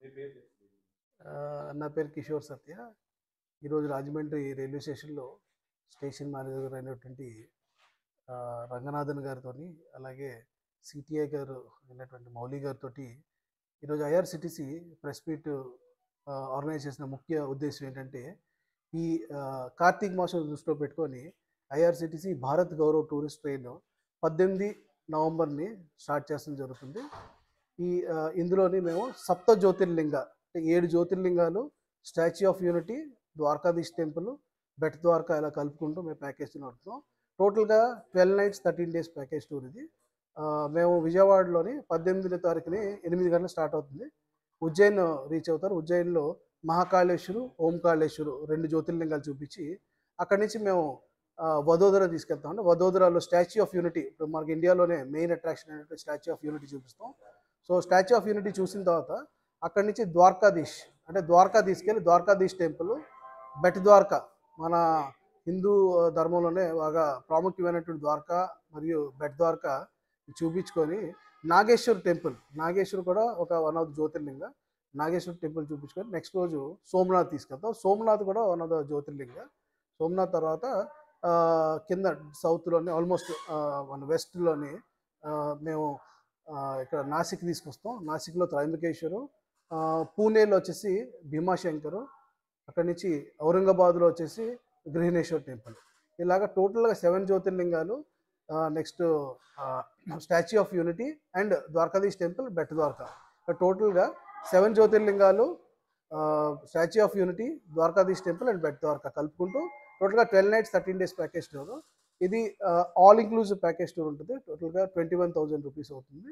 మీ పేరు చెప్పండి. ఆ, నా పేరు కిషోర్ సత్య ఈరోజు రాజమండ్రి రైల్వే స్టేషన్లో స్టేషన్ మేనేజర్ అయినటువంటి ఆ, రంగనాథన్ గారితో అలాగే సిటిఐ గారు అయినటువంటి మౌలి గారితో ఈరోజు ఐఆర్సిటీసీ ప్రెస్ మీట్ ఆర్గనైజ్ చేసిన ముఖ్య ఉద్దేశం ఏంటంటే ఈ ఆ, కార్తీక్ మాసం దృష్టిలో పెట్టుకొని IRCTC Bharat Gaurav tourist train పద్దెనిమిది నవంబర్ని స్టార్ట్ చేస్తడం జరుగుతుంది ఈ ఆ, ఇందులోని మేము సప్త జ్యోతిర్లింగ అంటే ఏడు జ్యోతిర్లింగాలు Statue of Unity Dwarkadhish temple Bet Dwarka ఇలా కలుపుకుంటూ మేము ప్యాకేజ్ నడుపుతాం టోటల్గా twelve nights thirteen days package tour ఇది ఆ, మేము విజయవాడలోని పద్దెనిమిదో తారీఖుని ఎనిమిది గంటలు స్టార్ట్ అవుతుంది ఉజ్జయిన్ రీచ్ అవుతారు ఉజ్జయిన్లో మహాకాళేశ్వరు ఓంకాళేశ్వరు రెండు జ్యోతిర్లింగాలు చూపించి అక్కడి నుంచి మేము ఆ, వదోదర తీసుకెళ్తాం అంటే వదోదరాలో స్టాచ్యూ ఆఫ్ యూనిటీ ఇప్పుడు మనకి ఇండియాలోనే మెయిన్ అట్రాక్షన్ అయినటువంటి స్టాచ్యూ ఆఫ్ యూనిటీ చూపిస్తాం సో స్టాచ్యూ ఆఫ్ యూనిటీ చూసిన తర్వాత అక్కడి నుంచి ద్వారకాధీష్ అంటే ద్వారకా తీసుకెళ్ళి ద్వారకాధీష్ టెంపుల్ బెట్ ద్వారకా మన హిందూ ఆ, ధర్మంలోనే బాగా ప్రాముఖ్యమైనటువంటి ద్వారకా మరియు బెట్ ద్వారకా చూపించుకొని నాగేశ్వర్ టెంపుల్ నాగేశ్వర్ కూడా ఒక వన్ ఆఫ్ ద జ్యోతిర్లింగ నాగేశ్వర్ టెంపుల్ చూపించుకొని నెక్స్ట్ రోజు సోమనాథ్ తీసుకెళ్తాం సోమనాథ్ కూడా వన్ ఆఫ్ ద జ్యోతిర్లింగ సోమనాథ్ తర్వాత ఆ, కింద సౌత్లోని ఆల్మోస్ట్ మన వెస్ట్లోని మేము ఆ, ఇక్కడ నాసిక్ తీసుకొస్తాం నాసిక్లో త్రయంబకేశ్వరు ఆ, పూణేలో వచ్చేసి భీమాశంకరు అక్కడి నుంచి ఔరంగాబాద్లో వచ్చేసి గృహిణేశ్వర్ టెంపుల్ ఇలాగ టోటల్గా సెవెన్ జ్యోతిర్లింగాలు next Statue of Unity and Dwarkadhish temple Bet Dwarka టోటల్గా సెవెన్ జ్యోతిర్లింగాలు Statue of Unity Dwarkadhish temple and Bet Dwarka కలుపుకుంటూ టోటల్గా twelve nights thirteen days package tour ఇది ఆల్ ఇంక్లూజివ్ ప్యాకేజ్ టూర్ ఉంటుంది టోటల్గా ట్వంటీ వన్ థౌజండ్ రూపీస్ అవుతుంది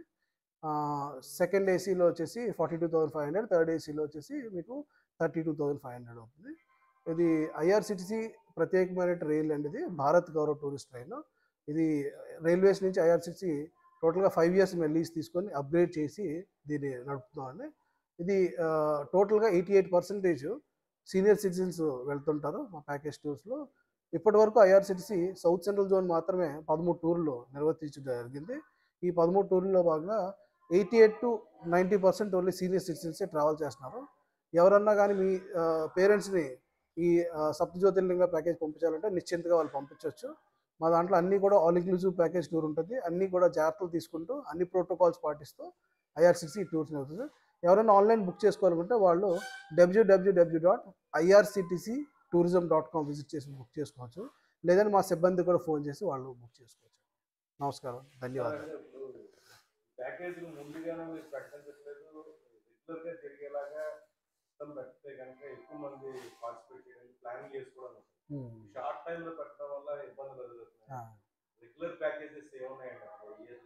సెకండ్ ఏసీలో వచ్చేసి forty two thousand five hundred third ఏసీలో వచ్చేసి మీకు thirty two thousand five hundred అవుతుంది ఇది ఐఆర్సిటిసి ప్రత్యేకమైన రైల్ అండి ఇది భారత్ గౌరవ్ టూరిస్ట్ ట్రైన్ ఇది రైల్వేస్ నుంచి ఐఆర్సిటిసి టోటల్గా ఫైవ్ ఇయర్స్ మేము లీజ్ తీసుకొని అప్గ్రేడ్ చేసి దీన్ని నడుపుతున్నామండి ఇది టోటల్గా eighty eight percentage senior citizens వెళ్తుంటారు మా ప్యాకేజ్ టూర్స్లో ఇప్పటి వరకు ఐఆర్సిటిసి సౌత్ సెంట్రల్ జోన్ మాత్రమే పదమూడు టూర్లు నిర్వర్తించడం జరిగింది ఈ పదమూడు టూర్లలో భాగంగా eighty eight to ninety percent only senior సిటిజన్సే ట్రావెల్ చేస్తున్నారు ఎవరన్నా కానీ మీ పేరెంట్స్ని ఈ ఆ, సప్త జ్యోతిర్లింగ ప్యాకేజ్ పంపించాలంటే నిశ్చింతగా వాళ్ళు పంపించవచ్చు మా దాంట్లో అన్నీ కూడా ఆల్ ఇంక్లూజివ్ ప్యాకేజ్ టూర్ ఉంటుంది అన్నీ కూడా జాగ్రత్తలు తీసుకుంటూ అన్ని ప్రోటోకాల్స్ పాటిస్తూ ఐఆర్సిసి టూర్స్ అవుతుంది ఎవరైనా ఆన్లైన్ బుక్ చేసుకోవాలనుకుంటే వాళ్ళు W W W dot IRCTC tourism dot com visit చేసి బుక్ చేసుకోవచ్చు లేదంటే మా సిబ్బంది కూడా ఫోన్ చేసి వాళ్ళు బుక్ చేసుకోవచ్చు నమస్కారం ధన్యవాదాలు సార్, ఇప్పుడు ప్యాకేజీలు ముందుగానే మీరు ప్రకటించట్లేదు రెగ్యులర్ గా జరిగేలాగా సిస్టమ్ పెడితే కనుక ఎక్కువ మంది పార్టిసిపేట్ చేయడానికి ప్లాన్ చేసుకోవడం ఉమ్. షార్ట్ టైం లో పెట్టడం వల్ల ఇబ్బందులు ఎదురవుతున్నాయి ఆ. రెగ్యులర్ ప్యాకేజెస్ ఏమున్నాయండి అసలు ఇయర్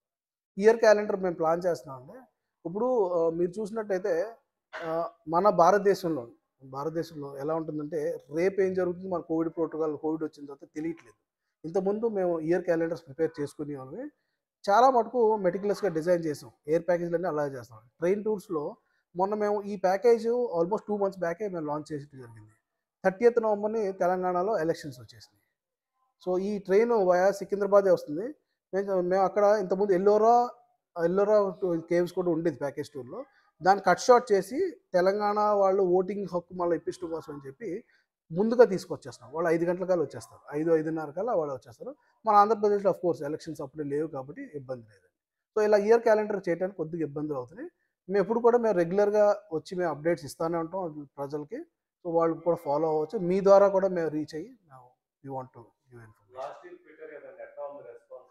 ఇయర్ క్యాలెండర్ మేము ప్లాన్ చేస్తున్నామండి ఇప్పుడు ఆ, మీరు చూసినట్టయితే ఆ, మన భారతదేశంలో భారతదేశంలో ఎలా ఉంటుందంటే రేపు ఏం జరుగుతుంది మన కోవిడ్ ప్రోటోకాల్ కోవిడ్ వచ్చిన తర్వాత తెలియట్లేదు ఇంతకుముందు మేము ఇయర్ క్యాలెండర్స్ ప్రిపేర్ చేసుకునే వాళ్ళమి చాలా మటుకు మెటికులస్గా డిజైన్ చేసాం ఎయిర్ ప్యాకేజీలు అన్నీ అలాగే చేస్తాం ట్రైన్ టూర్స్లో మొన్న మేము ఈ ప్యాకేజ్ ఆల్మోస్ట్ టూ మంత్స్ బ్యాకే మేము లాంచ్ చేసేది జరిగింది థర్టీయత్ నవంబర్ని తెలంగాణలో ఎలక్షన్స్ వచ్చేసినాయి సో ఈ ట్రైన్ వయా సికింద్రాబాదే వస్తుంది మేము మేము అక్కడ ఇంతకుముందు ఎల్లోరా ఎల్లోరా కేవ్స్ కూడా ఉండేది ప్యాకేజ్ టూర్లో దాన్ని కట్ షార్ట్ చేసి తెలంగాణ వాళ్ళు ఓటింగ్ హక్కు మళ్ళీ ఇప్పించడం కోసం అని చెప్పి ముందుగా తీసుకొచ్చేస్తాం వాళ్ళు ఐదు గంటల కల్లా వచ్చేస్తారు ఐదు ఐదున్నర కల్లా వాళ్ళు వచ్చేస్తారు మన ఆంధ్రప్రదేశ్లో ఆఫ్ కోర్స్ ఎలక్షన్స్ అప్పుడే లేవు కాబట్టి ఇబ్బంది లేదు సో ఇలా ఇయర్ క్యాలెండర్ చేయడానికి కొద్దిగా ఇబ్బందులు అవుతున్నాయి మేము ఎప్పుడు కూడా మేము రెగ్యులర్గా వచ్చి మేము అప్డేట్స్ ఇస్తూనే ఉంటాం ప్రజలకి సో వాళ్ళు కూడా ఫాలో అవ్వచ్చు మీ ద్వారా కూడా మేము రీచ్ అయ్యి మేము you want to give information last year పెట్టారు కదండి ఎట్లా ఉంది రెస్పాన్స్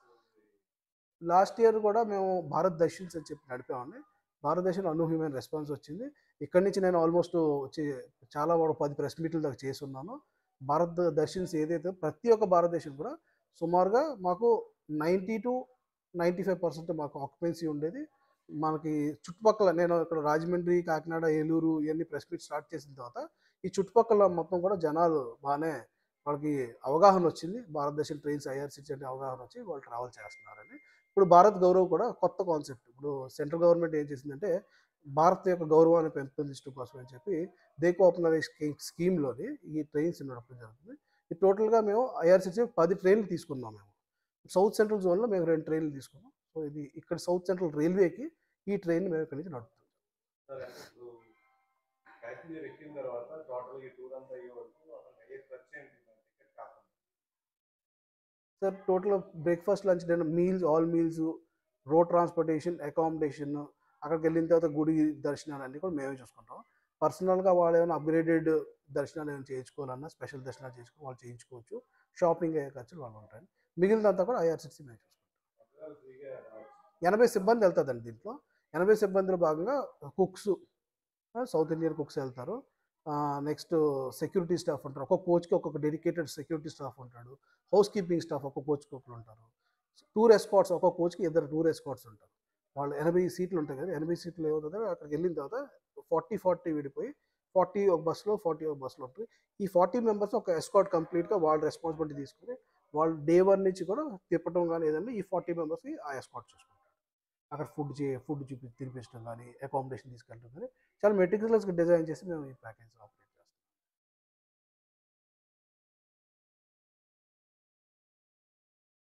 లాస్ట్ ఇయర్ కూడా మేము భారత్ దర్శన్స్ అని చెప్పి నడిపామండి భారతదేశంలో అనూహ్యమైన రెస్పాన్స్ వచ్చింది ఇక్కడి నుంచి నేను ఆల్మోస్ట్ వచ్చి చాలా ఒక పది ప్రెస్ మీట్ల దాకా చేసి ఉన్నాను భారత్ దర్శన్స్ ఏదైతే ప్రతి ఒక్క భారతదేశం కూడా సుమారుగా మాకు ninety two ninety five percent మాకు ఆక్యుపెన్సీ ఉండేది మనకి చుట్టుపక్కల నేను ఇక్కడ రాజమండ్రి కాకినాడ ఏలూరు ఇవన్నీ ప్రెస్ మీట్ స్టార్ట్ చేసిన తర్వాత ఈ చుట్టుపక్కల మొత్తం కూడా జనాలు బాగానే వాళ్ళకి అవగాహన వచ్చింది భారతదేశం ట్రైన్స్ ఐఆర్సీసీ అంటే అవగాహన వచ్చి వాళ్ళు ట్రావెల్ చేస్తున్నారని ఇప్పుడు భారత్ గౌరవ్ కూడా కొత్త కాన్సెప్ట్ ఇప్పుడు సెంట్రల్ గవర్నమెంట్ ఏం చేసిందంటే భారత్ యొక్క గౌరవాన్ని పెంపొందించడం కోసం అని చెప్పి దేకో ఓపెనర్ స్కీమ్లోని ఈ ట్రైన్స్ నడపడం జరుగుతుంది ఈ టోటల్గా మేము ఐఆర్సీసీ పది ట్రైన్లు తీసుకున్నాం మేము సౌత్ సెంట్రల్ జోన్లో మేము రెండు ట్రైన్లు తీసుకున్నాం సో ఇది ఇక్కడ సౌత్ సెంట్రల్ రైల్వేకి ఈ ట్రైన్ మేము ఇక్కడి నుంచి నడుపుతాం సరే ఇప్పుడు ప్యాసింజర్ ఎక్కిన తర్వాత టోటల్ ఈ టూర్ అంతా అయ్యే వరకు అతనికి అయ్యే ఖర్చు ఏంటి టికెట్ కాకుండా sir total breakfast lunch dinner meals all meals road transportation accommodation అక్కడికి వెళ్ళిన తర్వాత గుడి దర్శనాలు అన్నీ కూడా మేమే చూసుకుంటాం పర్సనల్గా వాళ్ళు ఏమైనా అప్గ్రేడెడ్ దర్శనాలు ఏమైనా చేయించుకోవాలన్నా స్పెషల్ దర్శనాలు చేసుకుని వాళ్ళు చేయించుకోవచ్చు షాపింగ్ అయ్యే ఖర్చులు వాళ్ళు ఉంటాయి మిగిలినంతా కూడా ఐఆర్సీసీ మేము చూసుకుంటాం కొత్తగా ఫ్రీగా రావచ్చు ఎనభై సిబ్బంది వెళ్తుందండి దీంట్లో ఎనభై సిబ్బందిలో భాగంగా కుక్స్ సౌత్ ఇండియన్ కుక్స్ వెళ్తారు నెక్స్ట్ సెక్యూరిటీ స్టాఫ్ ఉంటారు ఒక్కొక్క కోచ్కి ఒక్కొక్క డెడికేటెడ్ సెక్యూరిటీ స్టాఫ్ ఉంటాడు హౌస్ కీపింగ్ స్టాఫ్ ఒక్కొక్క కోచ్కి ఒకరు ఉంటారు టూర్ ఎస్కాట్స్ ఒక్కొక్క కోచ్కి ఇద్దరు టూర్ ఎస్కాట్స్ ఉంటారు వాళ్ళు ఎనభై సీట్లు ఉంటాయి కదా ఎనభై సీట్లు ఏమవుతుందో అక్కడికి వెళ్ళిన తర్వాత ఫార్టీ ఫార్టీ విడిపోయి ఫార్టీ ఒక బస్సులో ఫార్టీ ఒక బస్సులో ఉంటుంది ఈ ఫార్టీ మెంబర్స్ ఒక ఎస్కాట్ కంప్లీట్గా వాళ్ళు రెస్పాన్సిబిలిటీ తీసుకుని వాళ్ళు డే వన్ నుంచి కూడా తిప్పడం కానీ ఏదన్నా ఈ ఫార్టీ మెంబర్స్కి ఆ ఎస్కాట్ చూసుకుంటారు అక్కడ ఫుడ్ చే ఫుడ్ చూపి తినిపించడం కానీ అకామిడేషన్ తీసుకెళ్ళడం కానీ చాలా మెటీరియల్స్గా డిజైన్ చేసి మేము ఈ ప్యాకేజ్ ఆపరేట్